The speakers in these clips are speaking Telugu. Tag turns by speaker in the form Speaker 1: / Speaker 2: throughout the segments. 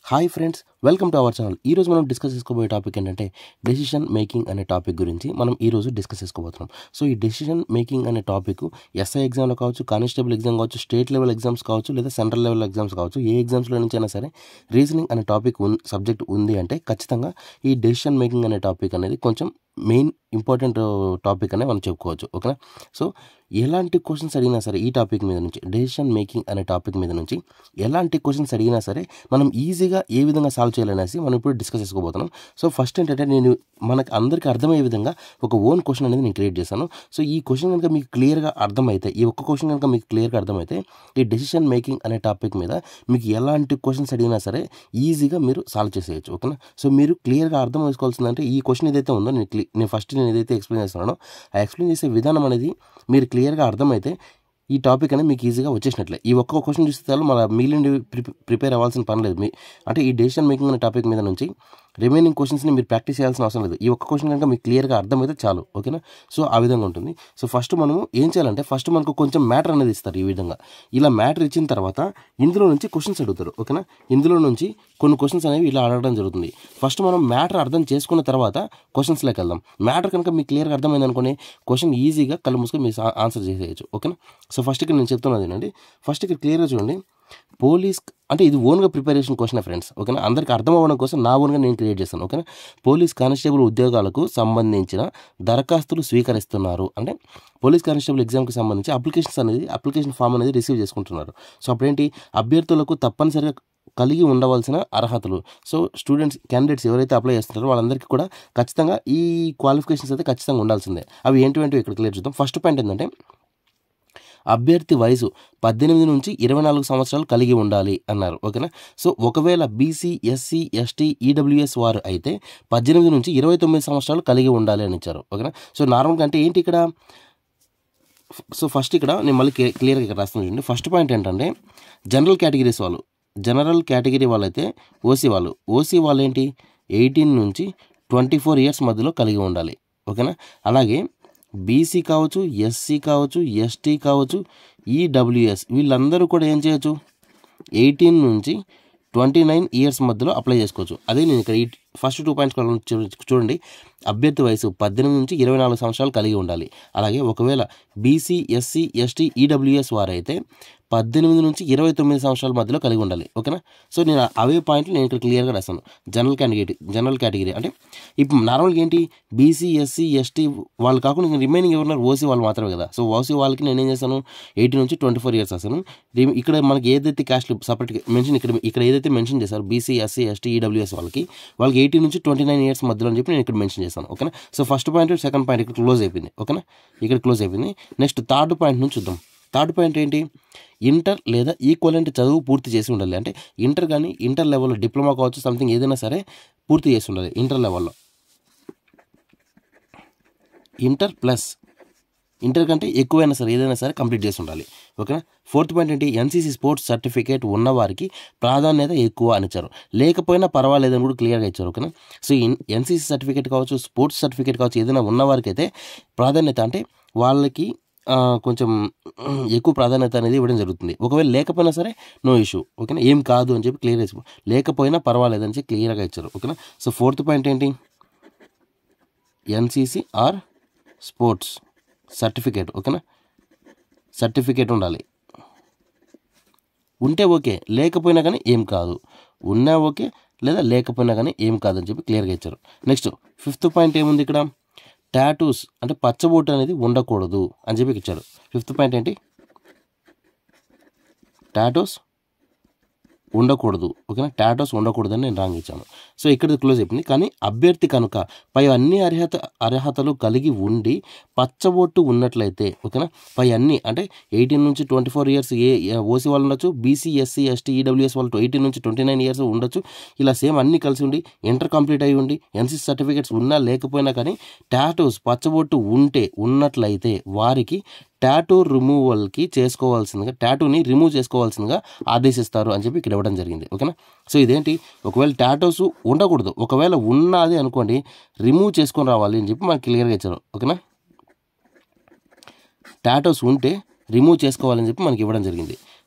Speaker 1: hi friends welcome to our channel ఈ రోజు మనం డిస్కస్ చేసుకోబోయే టాపిక్ ఏంటంటే డెసిషన్ మేకింగ్ అనే టాపిక్ గురించి మనం ఈ రోజు డిస్కస్ చేసుకోబోతున్నాం సో ఈ డెసిషన్ మేకింగ్ అనే టాపిక్ ఎస్ఐ ఎగ్జామ్లో కావచ్చు కానిస్టేబుల్ ఎగ్జామ్ కావచ్చు స్టేట్ లెవెల్ ఎగ్జామ్స్ కావచ్చు లేదా సెంట్రల్ లెవెల్ ఎగ్జామ్స్ కావచ్చు ఏ ఎగ్జామ్స్లో నుంచి అయినా సరే రీజనింగ్ అనే టాపిక్ ఉన్ సబ్జెక్ట్ ఉంది అంటే ఖచ్చితంగా ఈ డెసిషన్ మేకింగ్ అనే టాపిక్ అనేది కొంచెం మెయిన్ ఇంపార్టెంట్ టాపిక్ అనే మనం చెప్పుకోవచ్చు ఓకేనా సో ఎలాంటి క్వశ్చన్స్ అడిగినా సరే ఈ టాపిక్ మీద నుంచి డెసిషన్ మేకింగ్ అనే టాపిక్ మీద నుంచి ఎలాంటి క్వశ్చన్స్ అడిగినా సరే మనం ఈజీగా ఏ విధంగా సాల్వ్ చేయాలనేసి మనం ఇప్పుడు డిస్కస్ చేసుకోబోతున్నాం సో ఫస్ట్ ఏంటంటే నేను మనకు అందరికీ అర్థమయ్యే విధంగా ఒక ఓన్ క్వశ్చన్ అనేది నేను క్రియేట్ చేశాను సో ఈ క్వశ్చన్ కనుక మీకు క్లియర్గా అర్థమైతే ఈ ఒక్క క్వశ్చన్ కనుక మీకు క్లియర్గా అర్థమైతే ఈ డెసిషన్ మేకింగ్ అనే టాపిక్ మీద మీకు ఎలాంటి క్వశ్చన్స్ అడిగినా సరే ఈజీగా మీరు సాల్వ్ చేసేయచ్చు ఓకేనా సో మీరు క్లియర్గా అర్థం చేసుకోవాల్సిందంటే ఈ క్వశ్చన్ ఏదైతే ఉందో నేను క్లి- నేను ఫస్ట్ నేను ఏదైతే ఎక్స్ప్లెయిన్ చేస్తున్నానో ఆ ఎక్స్ప్లెయిన్ చేసే విధానం అనేది మీరు క్లియర్గా అర్థమైతే ఈ టాపిక్ అనేది మీకు ఈజీగా వచ్చేసినట్లే ఈ ఒక్క క్వశ్చన్ చూస్తే చాలు మన మిగిలిన ప్రిపేర్ అవ్వాల్సిన పని లేదు మీ అంటే ఈ డెసిషన్ మేకింగ్ అనే టాపిక్ మీద నుంచి రిమైనింగ్ క్వశ్చన్స్ని మీరు ప్రాక్టీస్ చేయాల్సిన అవసరం లేదు ఈ ఒక్క క్వశ్చన్ కనుక మీకు క్లియర్గా అర్థమైతే చాలు ఓకేనా సో ఆ విధంగా ఉంటుంది సో ఫస్ట్ మనము ఏం చేయాలంటే ఫస్ట్ మనకు కొంచెం మ్యాటర్ అనేది ఇస్తారు ఈ విధంగా ఇలా మ్యాటర్ ఇచ్చిన తర్వాత ఇందులో నుంచి క్వశ్చన్స్ అడుగుతారు ఓకేనా ఇందులో నుంచి కొన్ని క్వశ్చన్స్ అనేవి ఇలా అడగడం జరుగుతుంది ఫస్ట్ మనం మ్యాటర్ అర్థం చేసుకున్న తర్వాత క్వశ్చన్స్లోకి వెళ్దాం మ్యాటర్ కనుక మీకు క్లియర్గా అర్థమైంది అనుకోని క్వశ్చన్ ఈజీగా కళ్ళు మూసుకొని మీరు ఆన్సర్ చేసేయచ్చు ఓకేనా సో ఫస్ట్ ఇక్కడ నేను చెప్తున్నది ఏంటంటే ఫస్ట్ ఇక్కడ క్లియర్గా చూడండి పోలీస్ అంటే ఇది ఓన్గా ప్రిపరేషన్ క్వశ్చన్ ఫ్రెండ్స్ ఓకేనా అందరికి అర్థం అవ్వడం కోసం నా ఓన్గా నేను క్రియేట్ చేస్తాను ఓకేనా పోలీస్ కానిస్టేబుల్ ఉద్యోగాలకు సంబంధించిన దరఖాస్తులు స్వీకరిస్తున్నారు అంటే పోలీస్ కానిస్టేబుల్ ఎగ్జామ్కి సంబంధించి అప్లికేషన్స్ అనేది అప్లికేషన్ ఫామ్ అనేది రిసీవ్ చేసుకుంటున్నారు సో అప్పుడేంటి అభ్యర్థులకు తప్పనిసరిగా కలిగి ఉండవలసిన అర్హతలు సో స్టూడెంట్స్ క్యాండిడేట్స్ ఎవరైతే అప్లై చేస్తున్నారో వాళ్ళందరికీ కూడా ఖచ్చితంగా ఈ క్వాలిఫికేషన్స్ అయితే ఖచ్చితంగా ఉండాల్సిందే అవి ఏంటివంటివి ఇక్కడ క్లియర్ చూద్దాం ఫస్ట్ పాయింట్ ఏంటంటే అభ్యర్థి వయసు పద్దెనిమిది నుంచి ఇరవై నాలుగు సంవత్సరాలు కలిగి ఉండాలి అన్నారు ఓకేనా సో ఒకవేళ బీసీ ఎస్సీ ఎస్టీ ఈడబ్ల్యూఎస్ వారు అయితే పద్దెనిమిది నుంచి ఇరవై తొమ్మిది సంవత్సరాలు కలిగి ఉండాలి అని ఇచ్చారు ఓకేనా సో నార్మల్గా అంటే ఏంటి ఇక్కడ సో ఫస్ట్ ఇక్కడ నేను మళ్ళీ క్లి- క్లియర్గా ఇక్కడ రాస్తాను చూడండి ఫస్ట్ పాయింట్ ఏంటంటే జనరల్ కేటగిరీస్ వాళ్ళు జనరల్ కేటగిరీ వాళ్ళైతే ఓసీ వాళ్ళు ఓసీ వాళ్ళు ఏంటి ఎయిటీన్ నుంచి ట్వంటీ ఫోర్ ఇయర్స్ మధ్యలో కలిగి ఉండాలి ఓకేనా అలాగే బీసీ కావచ్చు ఎస్సీ కావచ్చు ఎస్టీ కావచ్చు ఈడబ్ల్యూఎస్ వీళ్ళందరూ కూడా ఏం చేయొచ్చు ఎయిటీన్ నుంచి ట్వంటీ నైన్ ఇయర్స్ మధ్యలో అప్లై చేసుకోవచ్చు అదే నేను ఇక్కడ ఈ ఫస్ట్ టూ పాయింట్స్ చూడండి అభ్యర్థి వయసు పద్దెనిమిది నుంచి ఇరవై నాలుగు సంవత్సరాలు కలిగి ఉండాలి అలాగే ఒకవేళ బీసీ ఎస్సీ ఎస్టీ ఈడబ్ల్యూఎస్ వారైతే పద్దెనిమిది నుంచి ఇరవై తొమ్మిది సంవత్సరాల మధ్యలో కలిగి ఉండాలి ఓకేనా సో నేను అవే పాయింట్లు నేను ఇక్కడ క్లియర్గా రాస్తాను జనరల్ కేటగిరీ జనరల్ కేటగిరీ అంటే ఇప్పుడు నార్మల్గా ఏంటి బీసీ ఎస్సీ ఎస్టీ వాళ్ళు కాకుండా ఇంకా రిమైనింగ్ ఎవరున్నారు ఓసీ వాళ్ళు మాత్రమే కదా సో ఓసీ వాళ్ళకి నేను ఏం చేస్తాను ఎయిటీ నుంచి ట్వంటీ ఫోర్ ఇయర్స్ వస్తాను రి- ఇక్కడ మనకి ఏదైతే క్యాస్ట్ సపరేట్గా మెన్షన్ ఇక్కడ ఇక్కడ ఏదైతే మెన్షన్ చేశారు బీసీ ఎస్సీ ఎస్టీ ఈడబ్ల్యూఎస్ వాళ్ళకి వాళ్ళకి ఎయిటీ నుంచి ట్వంటీ నైన్ ఇయర్స్ మధ్యలో అని చెప్పి నేను ఇక్కడ మెన్షన్ చేస్తాను ఓకేనా so first point second point ఇక్కడ క్లోజ్ అయిపోయింది ఓకేనా ఇక్కడ క్లోజ్ అయిపోయింది నెక్స్ట్ థర్డ్ పాయింట్ నుంచి చూద్దాం థర్డ్ పాయింట్ ఏంటి ఇంటర్ లేదా ఈక్వలెంట్ చదువు పూర్తి చేసి ఉండాలి అంటే ఇంటర్ కానీ ఇంటర్ లెవెల్లో డిప్లొమా కావచ్చు సంథింగ్ ఏదైనా సరే పూర్తి చేసి ఉండాలి ఇంటర్ లెవెల్లో ఇంటర్ ప్లస్ ఇంటర్ కంటే ఎక్కువైనా సరే ఏదైనా సరే కంప్లీట్ చేసి ఉండాలి ఓకేనా ఫోర్త్ పాయింట్ ఏంటి ఎన్సీసీ స్పోర్ట్స్ సర్టిఫికేట్ ఉన్నవారికి ప్రాధాన్యత ఎక్కువ అని ఇచ్చారు లేకపోయినా పర్వాలేదని కూడా క్లియర్గా ఇచ్చారు ఓకేనా సో ఎన్సీసీ సర్టిఫికేట్ కావచ్చు స్పోర్ట్స్ సర్టిఫికేట్ కావచ్చు ఏదైనా ఉన్నవారికి అయితే ప్రాధాన్యత అంటే వాళ్ళకి ఆ, కొంచెం ఉమ్, ఎక్కువ ప్రాధాన్యత అనేది ఇవ్వడం జరుగుతుంది ఒకవేళ లేకపోయినా సరే నో ఇష్యూ ఓకేనా ఏం కాదు అని చెప్పి క్లియర్ చేసి లేకపోయినా పర్వాలేదని చెప్పి క్లియర్గా ఇచ్చారు ఓకేనా సో ఫోర్త్ పాయింట్ ఏంటి ఎన్సీసీ ఆర్ స్పోర్ట్స్ సర్టిఫికేట్ ఓకేనా సర్టిఫికేట్ ఉండాలి ఉంటే ఓకే లేకపోయినా కానీ ఏం కాదు ఉన్నా ఓకే లేదా లేకపోయినా కానీ ఏం కాదని చెప్పి క్లియర్గా ఇచ్చారు నెక్స్ట్ ఫిఫ్త్ పాయింట్ ఏముంది ఇక్కడ టాటూస్ అంటే పచ్చబొట్టు అనేది ఉండకూడదు అని చెప్పి ఇచ్చారు ఫిఫ్త్ పాయింట్ ఏంటి టాటూస్ ఉండకూడదు ఓకేనా టాటోస్ ఉండకూడదని నేను రాంగ్ ఇచ్చాను సో ఇక్కడ క్లోజ్ అయిపోయింది కానీ అభ్యర్థి కనుక పై అన్ని అర్హత అర్హతలు కలిగి ఉండి పచ్చబొట్టు ఉన్నట్లయితే ఓకేనా పై అన్ని అంటే ఎయిటీన్ నుంచి ట్వంటీ ఫోర్ ఇయర్స్ ఏ ఓసీ వాళ్ళు ఉండొచ్చు బీసీ ఎస్సీ ఎస్టీ ఈడబ్ల్యూఎస్ వాళ్ళు ఎయిటీన్ నుంచి ట్వంటీ నైన్ ఇయర్స్ ఉండొచ్చు ఇలా సేమ్ అన్ని కలిసి ఉండి ఇంటర్ కంప్లీట్ అయి ఉండి ఎన్సీసీ సర్టిఫికేట్స్ ఉన్నా లేకపోయినా కానీ టాటోస్ పచ్చబొట్టు ఉంటే ఉన్నట్లయితే వారికి టాటూ రిమూవల్కి చేసుకోవాల్సిందిగా టాటూని రిమూవ్ చేసుకోవాల్సిందిగా ఆదేశిస్తారు అని చెప్పి ఇక్కడ ఇవ్వడం జరిగింది ఓకేనా సో ఇదేంటి ఒకవేళ టాటోస్ ఉండకూడదు ఒకవేళ ఉన్నది అనుకోండి రిమూవ్ చేసుకొని రావాలి అని చెప్పి మనకి క్లియర్గా ఇచ్చారు ఓకేనా టాటోస్ ఉంటే రిమూవ్ చేసుకోవాలని చెప్పి మనకి ఇవ్వడం జరిగింది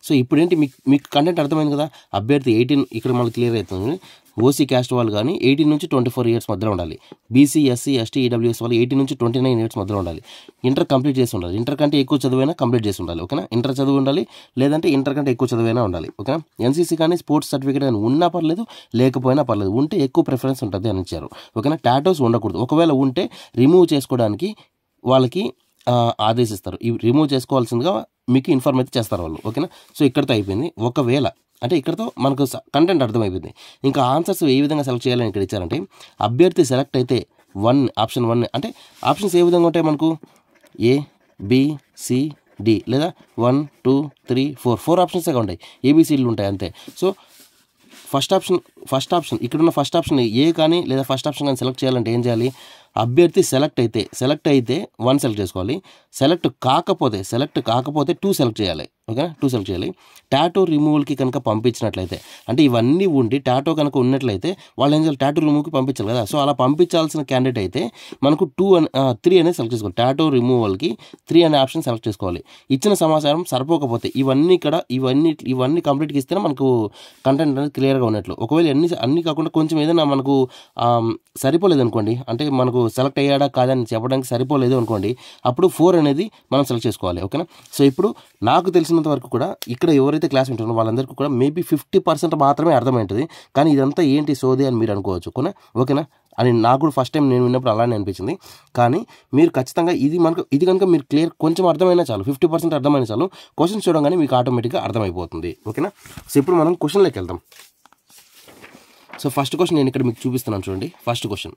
Speaker 1: సో ఇప్పుడు ఏంటి మీకు మీకు కంటెంట్ అర్థమైంది కదా అభ్యర్థి ఎయిటీన్ ఇక్కడ మనకి క్లియర్ అవుతుంది ఓసీ క్యాస్ట్ వాళ్ళు కానీ ఎయిటీన్ నుంచి ట్వంటీ ఫోర్ ఇయర్స్ మధ్యలో ఉండాలి బీసీ ఎస్సీ ఎస్టీ ఈడబ్ల్యూఎస్ వాళ్ళు ఎయిటీన్ నుంచి ట్వంటీ నైన్ ఇయర్స్ మధ్యలో ఉండాలి ఇంటర్ కంప్లీట్ చేసి ఉండాలి ఇంటర్ కంటే ఎక్కువ చదువైనా కంప్లీట్ చేసి ఉండాలి ఓకేనా ఇంటర్ చదువు ఉండాలి లేదంటే ఇంటర్ కంటే ఎక్కువ చదువైనా ఉండాలి ఓకేనా ఎన్సీసీ కానీ స్పోర్ట్స్ సర్టిఫికేట్ కానీ ఉన్నా పర్లేదు లేకపోయినా పర్లేదు ఉంటే ఎక్కువ ప్రిఫరెన్స్ ఉంటుంది అని ఇచ్చారు ఓకేనా టాటోస్ ఉండకూడదు ఒకవేళ ఉంటే రిమూవ్ చేసుకోవడానికి వాళ్ళకి ఆ, ఆదేశిస్తారు ఇవి రిమూవ్ చేసుకోవాల్సిందిగా మీకు ఇన్ఫార్మ్ అయితే చేస్తారు వాళ్ళు ఓకేనా సో ఇక్కడితో అయిపోయింది ఒకవేళ అంటే ఇక్కడతో మనకు కంటెంట్ అర్థమైపోయింది ఇంకా ఆన్సర్స్ ఏ విధంగా సెలెక్ట్ చేయాలని ఇక్కడ ఇచ్చారంటే అభ్యర్థి సెలెక్ట్ అయితే వన్ ఆప్షన్ వన్ అంటే ఆప్షన్స్ ఏ విధంగా ఉంటాయి మనకు ఏ బి సి డి లేదా one two three four four ఆప్షన్సే ఉంటాయి ఏబిసిడ్లు ఉంటాయి అంతే so first option first option ఇక్కడున్న ఫస్ట్ ఆప్షన్ ఏ కానీ లేదా ఫస్ట్ ఆప్షన్ కానీ సెలెక్ట్ చేయాలంటే ఏం చేయాలి అభ్యర్థి సెలెక్ట్ అయితే సెలెక్ట్ అయితే వన్ సెలెక్ట్ చేసుకోవాలి సెలెక్ట్ కాకపోతే సెలెక్ట్ కాకపోతే టూ సెలెక్ట్ చేయాలి ఓకేనా టూ సెలెక్ట్ చేయాలి టాటో రిమూవల్కి కనుక పంపించినట్లయితే అంటే ఇవన్నీ ఉండి టాటో కనుక ఉన్నట్లయితే వాళ్ళు ఏం చేయాలి టాటో రిమూవ్కి పంపించాలి కదా సో అలా పంపించాల్సిన క్యాండిడేట్ అయితే మనకు టూ అని త్రీ అనేది సెలెక్ట్ చేసుకోవాలి టాటో రిమూవల్కి త్రీ అనే ఆప్షన్ సెలెక్ట్ చేసుకోవాలి ఇచ్చిన సమాచారం సరిపోకపోతే ఇవన్నీ ఇక్కడ ఇవన్నీ ఇవన్నీ కంప్లీట్గా ఇస్తేనే మనకు కంటెంట్ అనేది క్లియర్గా ఉన్నట్లు ఒకవేళ అన్ని అన్ని కాకుండా కొంచెం ఏదైనా మనకు ఆమ్, సరిపోలేదు అనుకోండి అంటే మనకు సెలెక్ట్ అయ్యాడా కాదని చెప్పడానికి సరిపోలేదు అనుకోండి అప్పుడు ఫోర్ అనేది మనం సెలెక్ట్ చేసుకోవాలి ఓకేనా సో ఇప్పుడు నాకు తెలిసినంత వరకు కూడా ఇక్కడ ఎవరైతే క్లాస్ వింటున్నారో వాళ్ళందరికీ కూడా మేబీ ఫిఫ్టీ పర్సెంట్ మాత్రమే అర్థమైంటుంది కానీ ఇదంతా ఏంటి సోది అని మీరు అనుకోవచ్చు ఓకేనా ఓకేనా అని నాకు కూడా ఫస్ట్ టైం నేను విన్నప్పుడు అలానే అనిపించింది కానీ మీరు ఖచ్చితంగా ఇది మనకు ఇది కనుక మీరు క్లియర్ కొంచెం అర్థమైనా చాలు ఫిఫ్టీ పర్సెంట్ అర్థమైనా చాలు క్వశ్చన్స్ చూడగానే మీకు ఆటోమేటిక్గా అర్థమైపోతుంది ఓకేనా సో ఇప్పుడు మనం క్వశ్చన్లోకి వెళ్దాం సో ఫస్ట్ క్వశ్చన్ నేను ఇక్కడ మీకు చూపిస్తున్నాను చూడండి ఫస్ట్ క్వశ్చన్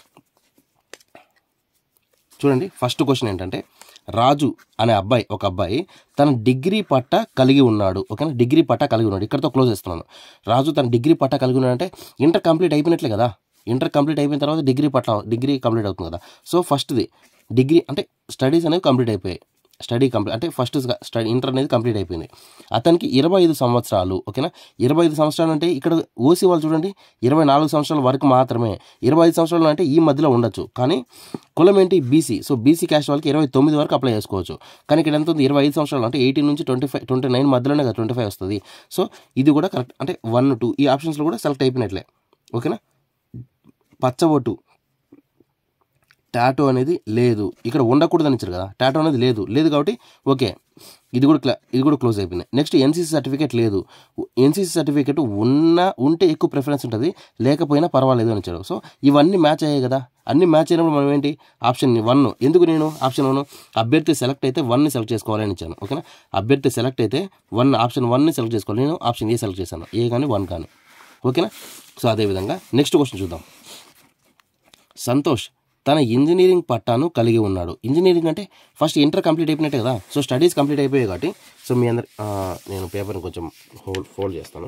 Speaker 1: చూడండి ఫస్ట్ క్వశ్చన్ ఏంటంటే రాజు అనే అబ్బాయి ఒక అబ్బాయి తన డిగ్రీ పట్ట కలిగి ఉన్నాడు ఓకేనా డిగ్రీ పట్ట కలిగి ఉన్నాడు ఇక్కడతో క్లోజ్ చేస్తున్నాను రాజు తన డిగ్రీ పట్ట కలిగి ఉన్నాడు అంటే ఇంటర్ కంప్లీట్ అయిపోయినట్లే కదా ఇంటర్ కంప్లీట్ అయిపోయిన తర్వాత డిగ్రీ పట్ట డిగ్రీ కంప్లీట్ అవుతుంది కదా సో ఫస్ట్ది డిగ్రీ అంటే స్టడీస్ అనేవి కంప్లీట్ అయిపోయాయి స్టడీ కంప్లీట్ అంటే ఫస్ట్ స్టడీ ఇంటర్ అనేది కంప్లీట్ అయిపోయింది అతనికి ఇరవై ఐదు సంవత్సరాలు ఓకేనా ఇరవై ఐదు సంవత్సరాలు అంటే ఇక్కడ ఓసీ వాళ్ళు చూడండి ఇరవై నాలుగు సంవత్సరాల వరకు మాత్రమే ఇరవై ఐదు సంవత్సరాలు అంటే ఈ మధ్యలో ఉండొచ్చు కానీ కులం ఏంటి బీసీ సో బీసీ క్యాస్ట్ వాళ్ళకి ఇరవై తొమ్మిది వరకు అప్లై చేసుకోవచ్చు కానీ ఇక్కడ ఎంత ఉంది ఇరవై ఐదు సంవత్సరాలు అంటే ఎయిటీన్ నుంచి ట్వంటీ ఫైవ్ ట్వంటీ నైన్ మధ్యలోనే కదా ట్వంటీ ఫైవ్ వస్తుంది సో ఇది కూడా కరెక్ట్ అంటే వన్ టూ ఈ ఆప్షన్స్లో కూడా సెలెక్ట్ అయిపోయినట్లే ఓకేనా పచ్చబొట్టు టాటో అనేది లేదు ఇక్కడ ఉండకూడదని ఇచ్చారు కదా టాటో అనేది లేదు లేదు కాబట్టి ఓకే ఇది కూడా క్లా ఇది కూడా క్లోజ్ అయిపోయింది నెక్స్ట్ ఎన్సీసీ సర్టిఫికేట్ లేదు ఎన్సీసీ సర్టిఫికేట్ ఉన్నా ఉంటే ఎక్కువ ప్రిఫరెన్స్ ఉంటుంది లేకపోయినా పర్వాలేదు అని ఇచ్చారు సో ఇవన్నీ మ్యాచ్ అయ్యాయి కదా అన్ని మ్యాచ్ అయినప్పుడు మనం ఏంటి ఆప్షన్ వన్ ఎందుకు నేను ఆప్షన్ వన్ అభ్యర్థి సెలెక్ట్ అయితే వన్ని సెలెక్ట్ చేసుకోవాలని ఇచ్చాను ఓకేనా అభ్యర్థి సెలెక్ట్ అయితే వన్ ఆప్షన్ వన్ని సెలెక్ట్ చేసుకోవాలి నేను ఆప్షన్ ఏ సెలెక్ట్ చేశాను ఏ కానీ వన్ కానీ ఓకేనా సో అదేవిధంగా నెక్స్ట్ క్వశ్చన్ చూద్దాం సంతోష్ తన ఇంజనీరింగ్ పట్టాను కలిగి ఉన్నాడు ఇంజనీరింగ్ అంటే ఫస్ట్ ఇంటర్ కంప్లీట్ అయిపోయినట్టే కదా సో స్టడీస్ కంప్లీట్ అయిపోయాయి కాబట్టి సో మీ అందరి ఆ, నేను పేపర్ని కొంచెం హోల్డ్ ఫోల్డ్ చేస్తాను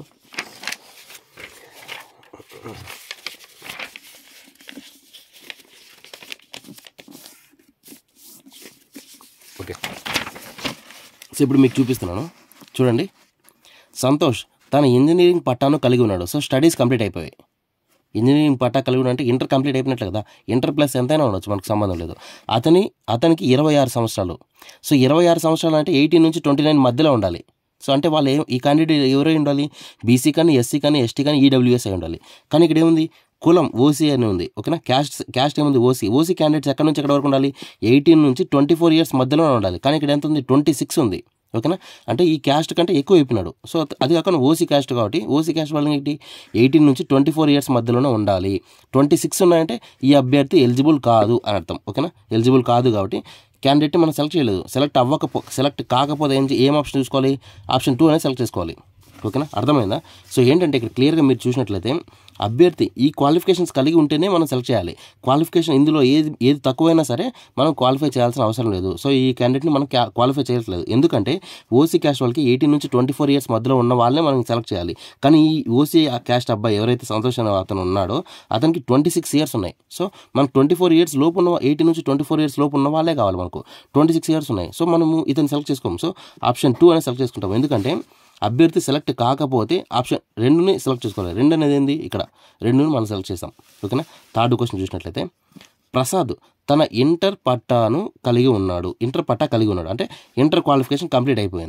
Speaker 1: ఓకే సో ఇప్పుడు మీకు చూపిస్తున్నాను చూడండి సంతోష్ తన ఇంజనీరింగ్ పట్టాను కలిగి ఉన్నాడు సో స్టడీస్ కంప్లీట్ అయిపోయాయి ఇంజనీరింగ్ పట్టా కలిగి ఉన్నాడు అంటే ఇంటర్ కంప్లీట్ అయిపోయినట్లు కదా ఇంటర్ ప్లస్ ఎంతైనా ఉండొచ్చు మనకు సంబంధం లేదు అతని అతనికి ఇరవై ఆరు సంవత్సరాలు సో ఇరవై ఆరు సంవత్సరాలు అంటే ఎయిటీన్ నుంచి ట్వంటీ నైన్ మధ్యలో ఉండాలి సో అంటే వాళ్ళు ఏ ఈ క్యాండిడేట్ ఎవరై ఉండాలి బీసీ కానీ ఎస్సీ కానీ ఎస్టీ కానీ ఈడబ్ల్యూఎస్ అయి ఉండాలి కానీ ఇక్కడ ఏముంది కులం ఓసీ అని ఉంది ఓకేనా క్యాస్ట్ క్యాస్ట్ ఏముంది ఓసీ ఓసీ క్యాండిడేట్స్ ఎక్కడి నుంచి ఎక్కడ వరకు ఉండాలి ఎయిటీన్ నుంచి ట్వంటీ ఫోర్ ఇయర్స్ మధ్యలో ఉండాలి కానీ ఇక్కడ ఎంత ఉంది ట్వంటీ సిక్స్ ఉంది ఓకేనా అంటే ఈ క్యాస్ట్ కంటే ఎక్కువ అయిపోయినాడు సో అది కాకుండా ఓసీ క్యాస్ట్ కాబట్టి ఓసీ క్యాస్ట్ వాళ్ళకి ఏంటి ఎయిటీన్ నుంచి ట్వంటీ ఫోర్ ఇయర్స్ మధ్యలోనే ఉండాలి ట్వంటీ సిక్స్ ఉన్నాయంటే ఈ అభ్యర్థి ఎలిజిబుల్ కాదు అని అర్థం ఓకేనా ఎలిజిబుల్ కాదు కాబట్టి క్యాండిడేట్ మనం సెలెక్ట్ చేయలేదు సెలెక్ట్ అవ్వకపో సెలెక్ట్ కాకపోతే ఏం చే- ఏం ఆప్షన్ చూసుకోవాలి ఆప్షన్ టూ అనేది సెలెక్ట్ చేసుకోవాలి ఓకేనా అర్థమైందా సో ఏంటంటే ఇక్కడ క్లియర్గా మీరు చూసినట్లయితే అభ్యర్థి ఈ క్వాలిఫికేషన్స్ కలిగి ఉంటేనే మనం సెలెక్ట్ చేయాలి క్వాలిఫికేషన్ ఇందులో ఏది ఏది తక్కువైనా సరే మనం క్వాలిఫై చేయాల్సిన అవసరం లేదు సో ఈ క్యాండిడేట్ని మనం క్యా- క్వాలిఫై చేయట్లేదు ఎందుకంటే ఓసీ క్యాస్ట్ వాళ్ళకి ఎయిటీన్ నుంచి ట్వంటీ ఫోర్ ఇయర్స్ మధ్యలో ఉన్న వాళ్ళనే మనం సెలెక్ట్ చేయాలి కానీ ఈ ఓసీ క్యాస్ట్ అబ్బాయి ఎవరైతే సంతోష్ అనే అతను ఉన్నాడో అతనికి ట్వంటీ సిక్స్ ఇయర్స్ ఉన్నాయి సో మనకు ట్వంటీ ఫోర్ ఇయర్స్ లోపు ఉన్న ఎయిటీన్ నుంచి ట్వంటీ ఫోర్ ఇయర్స్ లోపు ఉన్న వాళ్ళే కావాలి మనకు ట్వంటీ సిక్స్ ఇయర్స్ ఉన్నాయి సో మనము ఇతను సెలెక్ట్ చేసుకోము సో ఆప్షన్ టూ అనేది సెలెక్ట్ చేసుకుంటాం ఎందుకంటే అభ్యర్థి సెలెక్ట్ కాకపోతే ఆప్షన్ రెండుని సెలెక్ట్ చేసుకోవాలి రెండు అనేది ఏంది ఇక్కడ రెండుని మనం సెలెక్ట్ చేస్తాం ఓకేనా థర్డ్ క్వశ్చన్ చూసినట్లయితే ప్రసాద్ తన ఇంటర్ పట్టాను కలిగి ఉన్నాడు ఇంటర్ పట్టా కలిగి ఉన్నాడు అంటే ఇంటర్ క్వాలిఫికేషన్ కంప్లీట్ అయిపోయింది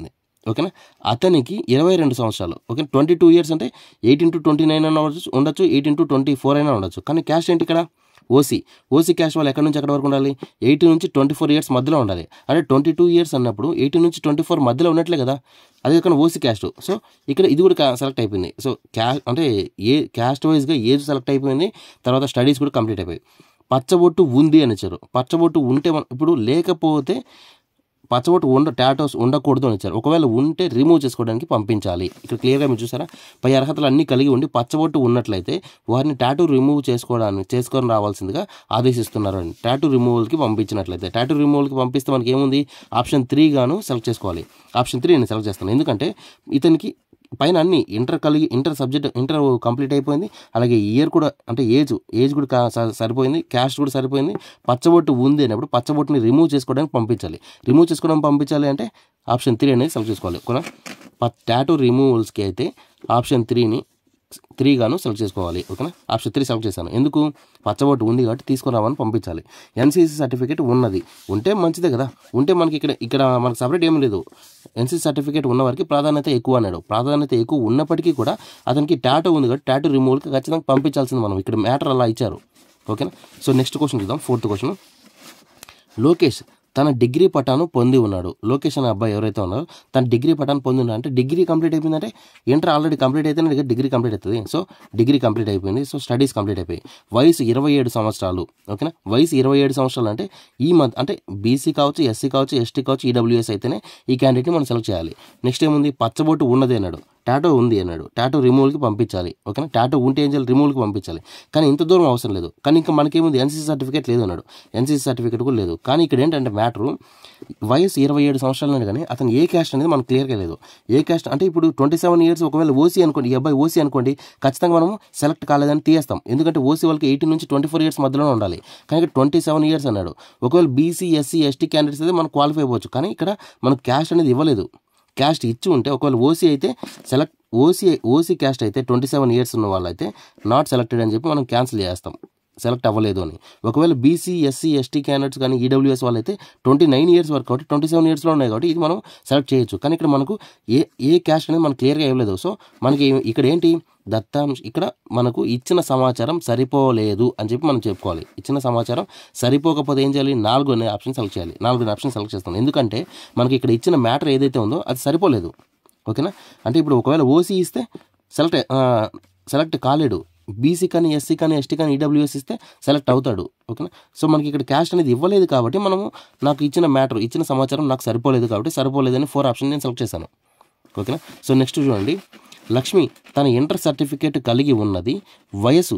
Speaker 1: ఓకేనా అతనికి ఇరవై రెండు సంవత్సరాలు ఓకే ట్వంటీ టూ ఇయర్స్ అంటే ఎయిటీన్ టు ట్వంటీ నైన్ అయినా ఉండొచ్చు ఉండొచ్చు ఎయిటీన్ టు ట్వంటీ ఫోర్ అయినా ఉండొచ్చు కానీ క్యాస్ట్ ఏంటి ఇక్కడ ఓసీ ఓసీ క్యాస్ట్ వాళ్ళు ఎక్కడి నుంచి ఎక్కడి వరకు ఉండాలి ఎయిటీన్ నుంచి ట్వంటీ ఫోర్ ఇయర్స్ మధ్యలో ఉండాలి అంటే ట్వంటీ టూ ఇయర్స్ అన్నప్పుడు ఎయిటీన్ నుంచి ట్వంటీ ఫోర్ మధ్యలో ఉన్నట్లే కదా అదే కాకుండా ఓసీ క్యాస్ట్ సో ఇక్కడ ఇది కూడా సెలెక్ట్ అయిపోయింది సో క్యా అంటే ఏ క్యాస్ట్ వైజ్గా ఏజ్ సెలెక్ట్ అయిపోయింది తర్వాత స్టడీస్ కూడా కంప్లీట్ అయిపోయాయి పచ్చబొట్టు ఉంది అని ఇచ్చారు పచ్చబొట్టు ఉంటే మన- ఇప్పుడు లేకపోతే పచ్చబొట్టు ఉండ టాటోస్ ఉండకూడదు అని ఇచ్చారు ఒకవేళ ఉంటే రిమూవ్ చేసుకోవడానికి పంపించాలి ఇక్కడ క్లియర్గా మీరు చూసారా పై అర్హతలు అన్నీ కలిగి ఉండి పచ్చబొట్టు ఉన్నట్లయితే వారిని టాటూ రిమూవ్ చేసుకోవడానికి చేసుకొని రావాల్సిందిగా ఆదేశిస్తున్నారు అండి టాటూ రిమూవల్కి పంపించినట్లయితే టాటూ రిమూవల్కి పంపిస్తే మనకి ఏముంది ఆప్షన్ త్రీ గాను సెలెక్ట్ చేసుకోవాలి ఆప్షన్ త్రీ నేను సెలెక్ట్ చేస్తాను ఎందుకంటే ఇతనికి పైన అన్ని ఇంటర్ కలిగి ఇంటర్ సబ్జెక్ట్ ఇంటర్ కంప్లీట్ అయిపోయింది అలాగే ఇయర్ కూడా అంటే ఏజ్ ఏజ్ కూడా కా- స- సరిపోయింది క్యాస్ట్ కూడా సరిపోయింది పచ్చబొట్టు ఉంది అన్నప్పుడు పచ్చబొట్టుని రిమూవ్ చేసుకోవడానికి పంపించాలి రిమూవ్ చేసుకోవడానికి పంపించాలి అంటే ఆప్షన్ త్రీ అనేది సెలెక్ట్ చేసుకోవాలి ఓకేనా టాటూ రిమూవల్స్కి అయితే ఆప్షన్ త్రీని త్రీ గాను సెలెక్ట్ చేసుకోవాలి ఓకేనా ఆప్షన్ త్రీ సెలెక్ట్ చేశాను ఎందుకు పచ్చబొట్టు ఉంది కాబట్టి తీసుకురావని పంపించాలి ఎన్సీసీ సర్టిఫికేట్ ఉన్నది ఉంటే మంచిదే కదా ఉంటే మనకి ఇక్కడ ఇక్కడ మనకు సపరేట్ ఏం లేదు ఎన్సీసీ సర్టిఫికేట్ ఉన్న వారికి ప్రాధాన్యత ఎక్కువ అన్నాడు ప్రాధాన్యత ఎక్కువ ఉన్నప్పటికీ కూడా అతనికి టాటూ ఉంది కాబట్టి టాటూ రిమూవల్కి ఖచ్చితంగా పంపించాల్సింది మనం ఇక్కడ మ్యాటర్ అలా ఇచ్చారు ఓకేనా సో నెక్స్ట్ క్వశ్చన్ చూద్దాం ఫోర్త్ క్వశ్చన్ లోకేష్ తన డిగ్రీ పటాను పొంది ఉన్నాడు లోకేష్ అనే అబ్బాయి ఎవరైతే ఉన్నారో తన డిగ్రీ పటాను పొంది ఉన్నాడు అంటే డిగ్రీ కంప్లీట్ అయిపోయిందంటే ఇంటర్ ఆల్రెడీ కంప్లీట్ అయితేనే దగ్గర డిగ్రీ కంప్లీట్ అవుతుంది సో డిగ్రీ కంప్లీట్ అయిపోయింది సో స్టడీస్ కంప్లీట్ అయిపోయి వయసు ఇరవై ఏడు సంవత్సరాలు ఓకేనా వయసు ఇరవై ఏడు సంవత్సరాలు అంటే ఈ మధ్య అంటే బీసీ కావచ్చు ఎస్సీ కావచ్చు ఎస్టీ కావచ్చు ఈడబ్ల్యూఎస్ అయితేనే ఈ క్యాండిడేట్ని మనం సెలెక్ట్ చేయాలి నెక్స్ట్ ఏముంది పచ్చబొట్టు ఉన్నది అన్నాడు టాటో ఉంది అన్నాడు టాటో రిమూవల్కి పంపించాలి ఓకేనా టాటో ఉంటే ఏం చేయాలి రిమూవల్కి పంపించాలి కానీ ఇంత దూరం అవసరం లేదు కానీ ఇంకా మనకేముంది ఎన్సీసీ సర్టిఫికేట్ లేదు అన్నాడు ఎన్సీసీ సర్టిఫికేట్ కూడా లేదు కానీ ఇక్కడ ఏంటంటే మ్యాటరు వయసు ఇరవై ఏడు సంవత్సరాలు కానీ అతను ఏ క్యాస్ట్ అనేది మనకు క్లియర్గా లేదు ఏ క్యాస్ట్ అంటే ఇప్పుడు ట్వంటీ సెవెన్ ఇయర్స్ ఒకవేళ ఓసీ అనుకోండి ఈ అబ్బాయి ఓసీ అనుకోండి ఖచ్చితంగా మనం సెలెక్ట్ కాలేదని తీయేస్తాం ఎందుకంటే ఓసీ వాళ్ళకి ఎయిటీన్ నుంచి ట్వంటీ ఫోర్ ఇయర్స్ మధ్యలో ఉండాలి కానీ ఇక్కడ ట్వంటీ సెవెన్ ఇయర్స్ అన్నాడు ఒకవేళ బీసీ ఎస్సీ ఎస్టీ క్యాండిడేట్స్ అయితే మనం క్వాలిఫై అవ్వచ్చు కానీ ఇక్కడ మనకు క్యాస్ట్ అనేది ఇవ్వలేదు క్యాస్ట్ ఇచ్చి ఉంటే ఒకవేళ ఓసీ అయితే సెలెక్ట్ ఓసీ ఓసీ క్యాస్ట్ అయితే ట్వంటీ సెవెన్ ఇయర్స్ ఉన్న వాళ్ళైతే నాట్ సెలెక్టెడ్ అని చెప్పి మనం క్యాన్సిల్ చేస్తాం సెలెక్ట్ అవ్వలేదు అని ఒకవేళ బీసీ ఎస్సీ ఎస్టీ క్యాండిడేట్స్ కానీ ఈడబ్ల్యూఎస్ వాళ్ళైతే ట్వంటీ నైన్ ఇయర్స్ వరకు కాబట్టి ట్వంటీ సెవెన్ ఇయర్స్లో ఉన్నాయి కాబట్టి ఇది మనం సెలెక్ట్ చేయొచ్చు కానీ ఇక్కడ మనకు ఏ ఏ క్యాస్ట్ అనేది మనకు క్లియర్గా ఇవ్వలేదు సో మనకి ఇక్కడ ఏంటి దత్తాంశ ఇక్కడ మనకు ఇచ్చిన సమాచారం సరిపోలేదు అని చెప్పి మనం చెప్పుకోవాలి ఇచ్చిన సమాచారం సరిపోకపోతే ఏం చేయాలి నాలుగు అనే ఆప్షన్ సెలెక్ట్ చేయాలి నాలుగు ఆప్షన్ సెలెక్ట్ చేస్తాం ఎందుకంటే మనకి ఇక్కడ ఇచ్చిన మ్యాటర్ ఏదైతే ఉందో అది సరిపోలేదు ఓకేనా అంటే ఇప్పుడు ఒకవేళ ఓసీ ఇస్తే సెలెక్ట్ సెలెక్ట్ కాలేడు బీసీ కానీ ఎస్సీ కానీ ఎస్టీ కానీ ఈడబ్ల్యూఎస్ ఇస్తే సెలెక్ట్ అవుతాడు ఓకేనా సో మనకి ఇక్కడ క్యాస్ట్ అనేది ఇవ్వలేదు కాబట్టి మనము నాకు ఇచ్చిన మ్యాటర్ ఇచ్చిన సమాచారం నాకు సరిపోలేదు కాబట్టి సరిపోలేదని ఫోర్ ఆప్షన్ నేను సెలెక్ట్ చేశాను ఓకేనా సో నెక్స్ట్ చూడండి లక్ష్మి తన ఇంటర్ సర్టిఫికేట్ కలిగి ఉన్నది వయసు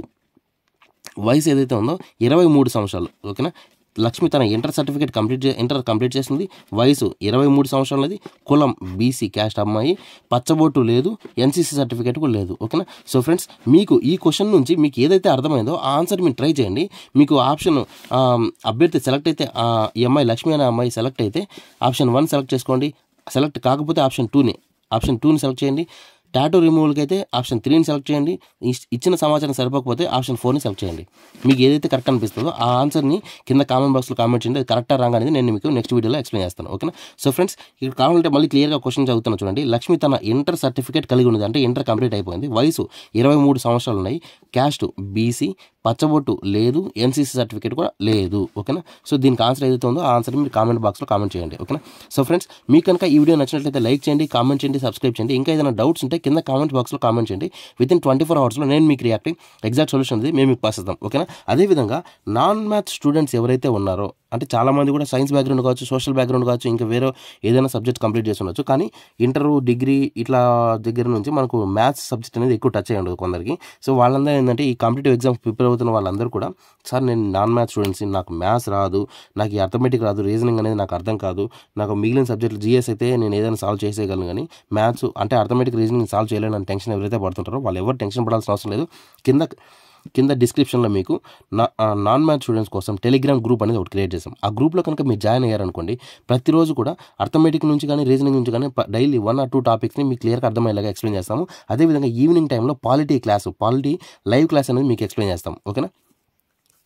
Speaker 1: వయసు ఏదైతే ఉందో ఇరవై మూడు సంవత్సరాలు ఓకేనా లక్ష్మి తన ఇంటర్ సర్టిఫికేట్ కంప్లీట్ చే ఇంటర్ కంప్లీట్ చేసింది వయసు ఇరవై మూడు సంవత్సరాలది కులం బీసీ క్యాస్ట్ అమ్మాయి పచ్చబొట్టు లేదు ఎన్సీసీ సర్టిఫికేట్ కూడా లేదు ఓకేనా సో ఫ్రెండ్స్ మీకు ఈ క్వశ్చన్ నుంచి మీకు ఏదైతే అర్థమైందో ఆ ఆన్సర్ మీరు ట్రై చేయండి మీకు ఆప్షన్ ఆ, అభ్యర్థి సెలెక్ట్ అయితే ఆ, ఈ అమ్మాయి లక్ష్మి అనే అమ్మాయి సెలెక్ట్ అయితే ఆప్షన్ వన్ సెలెక్ట్ చేసుకోండి సెలెక్ట్ కాకపోతే ఆప్షన్ టూని ఆప్షన్ టూని సెలెక్ట్ చేయండి టాటూ రిమూవల్కి అయితే ఆప్షన్ త్రీని సెలెక్ట్ చేయండి ఇస్- ఇచ్చిన సమాచారం సరిపోకపోతే ఆప్షన్ ఫోర్ని సెలెక్ట్ చేయండి మీకు ఏదైతే కరెక్ట్ అనిపిస్తుందో ఆ ఆన్సర్ని కింద కామెంట్ బాక్స్లో కామెంట్ చేయండి అది కరెక్టా రాంగ్ అనేది నేను మీకు నెక్స్ట్ వీడియోలో ఎక్స్ప్లెయిన్ చేస్తాను ఓకేనా సో ఫ్రెండ్స్ ఇక్కడ కావాలంటే మళ్ళీ క్లియర్గా క్వశ్చన్ చదువుతాను చూడండి లక్ష్మి తన ఇంటర్ సర్టిఫికేట్ కలిగి ఉన్నది అంటే ఇంటర్ కంప్లీట్ అయిపోయింది వయసు ఇరవై మూడు సంవత్సరాలు ఉన్నాయి క్యాస్ట్ బీసీ పచ్చబొట్టు లేదు ఎన్సీసీ సర్టిఫికేట్ కూడా లేదు ఓకేనా సో దీనికి ఆన్సర్ ఏదైతే ఉందో ఆ ఆన్సర్ మీరు కామెంట్ బాక్స్లో కామెంట్ చేయండి ఓకేనా సో ఫ్రెండ్స్ మీకు కనుక ఈ వీడియో నచ్చినట్లయితే లైక్ చేయండి కామెంట్ చేయండి సబ్స్క్రైబ్ చేయండి ఇంకా ఏదైనా డౌట్స్ ఉంటే కింద కామెంట్ బాక్స్లో కామెంట్ చేయండి విత్ ఇన్ ట్వంటీ ఫోర్ అవర్స్లో నేను మీకు రియాక్టింగ్ ఎగ్జాక్ట్ సొల్యూషన్ అనేది మేము మీకు పాస్ చేద్దాం ఓకేనా అదేవిధంగా నాన్ మ్యాథ్స్ స్టూడెంట్స్ ఎవరైతే ఉన్నారో అంటే చాలామంది కూడా సైన్స్ బ్యాక్గ్రౌండ్ కావచ్చు సోషల్ బ్యాక్గ్రౌండ్ కావచ్చు ఇంకా వేరే ఏదైనా సబ్జెక్ట్ కంప్లీట్ చేసి ఉండొచ్చు కానీ ఇంటర్ డిగ్రీ ఇట్లా దగ్గర నుంచి మనకు మ్యాథ్స్ సబ్జెక్ట్ అనేది ఎక్కువ టచ్ అయ్యి ఉండదు కొందరికి సో వాళ్ళందరూ ఏంటంటే ఈ కాంపిటేటివ్ ఎగ్జామ్స్ ప్రిపేర్ అవుతున్న వాళ్ళందరూ కూడా సార్ నేను నాన్ మ్యాథ్స్ స్టూడెంట్స్ నాకు మ్యాథ్స్ రాదు నాకు ఈ అర్థమెటిక్ రాదు రీజనింగ్ అనేది నాకు అర్థం కాదు నాకు మిగిలిన సబ్జెక్టులు జిఎస్ అయితే నేను ఏదైనా సాల్వ్ చేసేయగలను కానీ మ్యాథ్స్ అంటే అర్థమెటిక్ రీజనింగ్ సాల్వ్ చేయలేను అని టెన్షన్ ఎవరైతే పడుతుంటారో వాళ్ళు ఎవరు టెన్షన్ పడాల్సిన అవసరం లేదు కింద కింద డిస్క్రిప్షన్లో మీకు నా నాన్ మ్యాథ్ స్టూడెంట్స్ కోసం టెలిగ్రామ్ గ్రూప్ అనేది ఒకటి క్రియేట్ చేసాం ఆ గ్రూప్లో కనుక మీరు జాయిన్ అయ్యారనుకోండి ప్రతిరోజు కూడా అర్థమెటిక్ నుంచి కానీ రీజనింగ్ నుంచి కానీ డైలీ వన్ ఆర్ టూ టాపిక్స్ని మీకు క్లియర్గా అర్థమయ్యేలాగా ఎక్స్ప్లెయిన్ చేస్తాము అదేవిధంగా ఈవినింగ్ టైంలో polity class polity live class అనేది మీకు ఎక్స్ప్లెయిన్ చేస్తాం ఓకేనా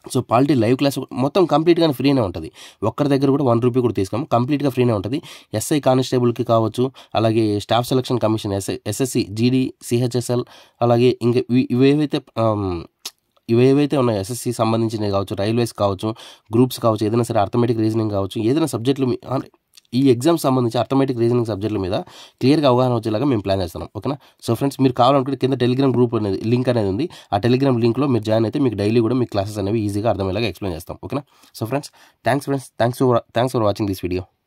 Speaker 1: సో పాలిటీ లైవ్ క్లాస్ మొత్తం కంప్లీట్గానే ఫ్రీనే ఉంటుంది ఒక్కరి దగ్గర కూడా వన్ రూపీ కూడా తీసుకోము కంప్లీట్గా ఫ్రీనే ఉంటుంది ఎస్ఐ కానిస్టేబుల్కి కావచ్చు అలాగే staff selection commission SI SSC GD CHSL అలాగే ఇంకా ఇవి- ఇవేవైతే ఆమ్, ఇవేవైతే ఉన్నాయో ఎస్ఎస్సి సంబంధించినవి కావచ్చు రైల్వేస్ కావచ్చు గ్రూప్స్ కావచ్చు ఏదైనా సరే అర్థమెటిక్ రీజనింగ్ కావచ్చు ఏదైనా సబ్జెక్టులు మీ- అంటే ఈ ఎగ్జామ్ సంబంధించి అర్థమెటిక్ రీజనింగ్ సబ్జెక్టుల మీద క్లియర్గా అవగాహన వచ్చేలాగా మేము ప్లాన్ చేస్తున్నాం ఓకేనా సో ఫ్రెండ్స్ మీరు కావాలనుకుంటే కింద టెలిగ్రామ్ గ్రూప్ అనేది లింక్ అనేది ఉంది ఆ టెలిగ్రామ్ లింక్లో మీరు జాయిన్ అయితే మీకు డైలీ కూడా మీ క్లాసెస్ అనేవి ఈజీగా అర్థమయ్యేలాగా ఎక్స్ప్లెయిన్ చేస్తాం ఓకేనా so friends thanks friends thanks for thanks for watching this video